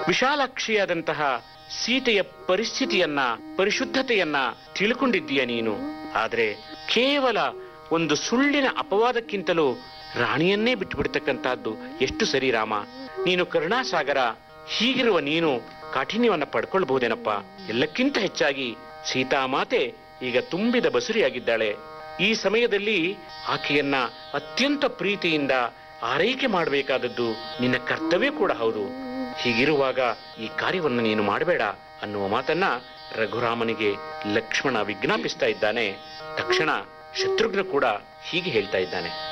ವಿಶಾಲಾಕ್ಷಿಯಾದಂತಹ ಸೀತೆಯ ಪರಿಸ್ಥಿತಿಯನ್ನ ಪರಿಶುದ್ಧತೆಯನ್ನ ತಿಳ್ಕೊಂಡಿದ್ದೀಯ ನೀನು ಆದ್ರೆ ಕೇವಲ ಒಂದು ಸುಳ್ಳಿನ ಅಪವಾದಕ್ಕಿಂತಲೂ ರಾಣಿಯನ್ನೇ ಬಿಟ್ಟು ಬಿಡ್ತಕ್ಕಂತಹದ್ದು ಎಷ್ಟು ಸರಿ ರಾಮ ನೀನು ಕರುಣಾಸಾಗರ ಹೀಗಿರುವ ನೀನು ಕಾಠಿಣ್ಯವನ್ನ ಪಡ್ಕೊಳ್ಬಹುದೇನಪ್ಪ ಎಲ್ಲಕ್ಕಿಂತ ಹೆಚ್ಚಾಗಿ ಸೀತಾಮಾತೆ ಈಗ ತುಂಬಿದ ಬಸುರಿಯಾಗಿದ್ದಾಳೆ ಈ ಸಮಯದಲ್ಲಿ ಆಕೆಯನ್ನ ಅತ್ಯಂತ ಪ್ರೀತಿಯಿಂದ ಆರೈಕೆ ಮಾಡಬೇಕಾದದ್ದು ನಿನ್ನ ಕರ್ತವ್ಯ ಕೂಡ ಹೌದು ಹೀಗಿರುವಾಗ ಈ ಕಾರ್ಯವನ್ನು ನೀನು ಮಾಡಬೇಡ ಅನ್ನುವ ಮಾತನ್ನ ರಘುರಾಮನಿಗೆ ಲಕ್ಷ್ಮಣ ವಿಜ್ಞಾಪಿಸ್ತಾ ಇದ್ದಾನೆ ತಕ್ಷಣ ಶತ್ರುಘ್ನ ಕೂಡ ಹೀಗೆ ಹೇಳ್ತಾ ಇದ್ದಾನೆ